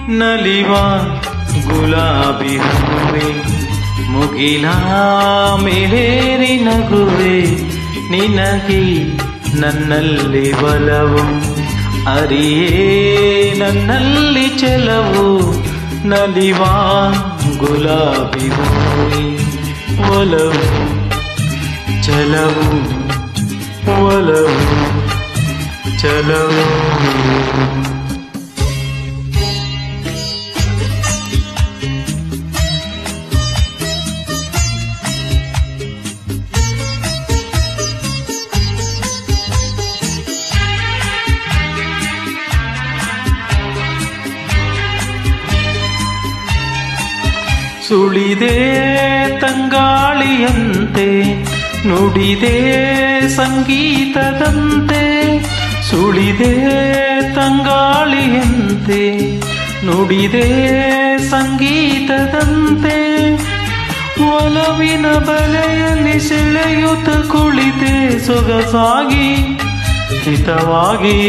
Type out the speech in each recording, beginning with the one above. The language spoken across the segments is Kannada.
ನಲಿವ ಗುಲಾಬಿ ಹೂವೆ ಮುಗಿಲ ಮೇಲೇರಿ ನಗುವೆ ನಿನಗೆ ನನ್ನಲ್ಲಿ ಬಲವು ಅರಿಯೇ ನನ್ನಲ್ಲಿ ಚೆಲವು ನಲಿವ ಗುಲಾಬಿ ಹೂವೆ ಒಲವು ಚಲವು ಒಲವು ಚಲವು ಸುಳಿದೆ ತಂಗಾಳಿಯಂತೆ ನುಡಿದೆ ಸಂಗೀತದಂತೆ ಸುಳಿದೆ ತಂಗಾಳಿಯಂತೆ ನುಡಿದೆ ಸಂಗೀತದಂತೆ ಒಲವಿನ ಬಲೆಯಲ್ಲಿ ಸೆಳೆಯುತ್ತ ಕುಳಿತೆ ಸೊಗಸಾಗಿ ಹಿತವಾಗಿ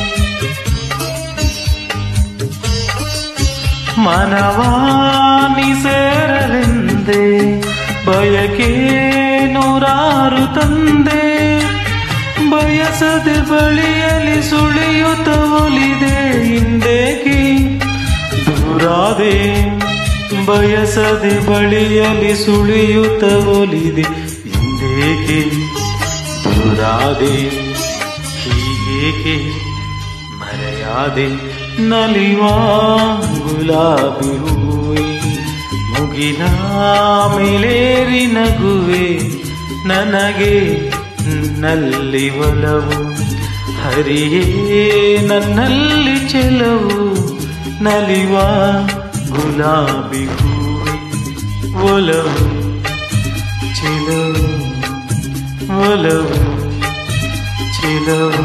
ಮನವಾನಿ ಸೇರಲೆಂದೆ ಬಯಕೆ ನೂರಾರು ತಂದೆ ಬಯಸದೆ ಬಳಿಯಲಿ ಸುಳಿಯುತ್ತ ಒಲಿದೆ ಹಿಂದೇಕೆ ದೂರಾದೆ ಬಯಸದೆ ಬಳಿಯಲಿ ಸುಳಿಯುತ್ತ ಒಲಿದೆ ಹಿಂದೇಕೆ ದೂರಾದೆ ಹೀಗೇಕೆ ಮರೆಯಾದೆ ನಲಿವ ಗುಲಾಬಿ ಹೂವೆ ಮುಗಿಲ ಮೇಲೇರಿ ನಗುವೆ ನನಗೆ ನಲ್ಲಿ ಒಲವು ಹರಿಯೇ ನನ್ನಲ್ಲಿ ಚೆಲವು ನಲಿವ ಗುಲಾಬಿ ಹೂವೆ ಒಲವು ಚೆಲವು ಒಲವು ಚೆಲವು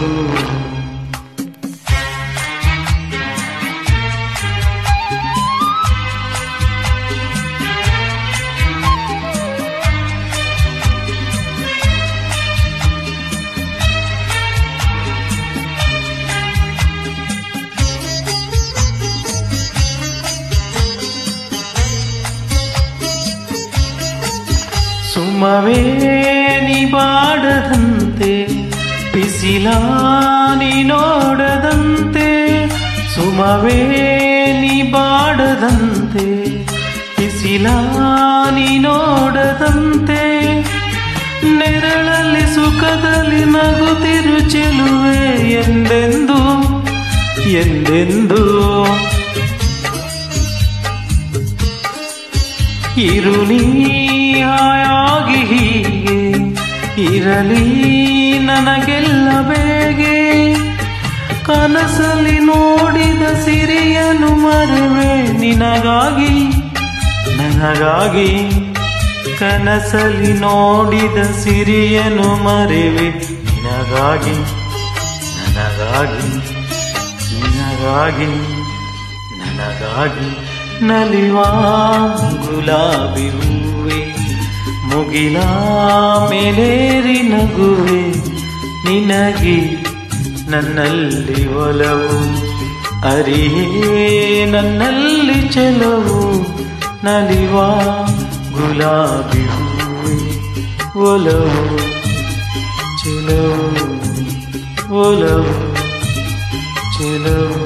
ಸುಮವೇ ನೀ ಬಾಡದಂತೆ ಬಿಸಿಲಾನಿ ನೋಡದಂತೆ ಸುಮವೇ ನೀ ಬಾಡದಂತೆ ಬಿಸಿಲಾನಿ ನೋಡದಂತೆ ನೆರಳಲ್ಲಿ ಸುಖದಲ್ಲಿ ನಗುತ್ತಿರು ಚೆಲುವೆ ಎಂದೆಂದು ಎಂದೆಂದು ಇರುಳಿ ಹಾಯಾಗಿ ಹೀಗೆ ಇರಲಿ ನನಗೆಲ್ಲ ಬೇಗೆ ಕನಸಲಿ ನೋಡಿದ ಸಿರಿಯನು ಮರುವೆ ನಿನಗಾಗಿ ನನಗಾಗಿ ಕನಸಲಿ ನೋಡಿದ ಸಿರಿಯನು ಮರೆವೆ ನಿನಗಾಗಿ ನನಗಾಗಿ ನಿನಗಾಗಿ ನನಗಾಗಿ ನಲಿವ ಗುಲಾಬಿ ಹೂವೆ ಮುಗಿಲ ಮೇಲೇರಿ ನಗುವೆ ನಿನಗೆ ನನ್ನಲ್ಲಿ ಒಲವು ಅರಿಯೇ ನನ್ನಲ್ಲಿ ಚೆಲವು ನಲಿವ ಗುಲಾಬಿ ಹೂವೆ ಒಲವು ಚೆಲವು ಒಲವು ಚೆಲವು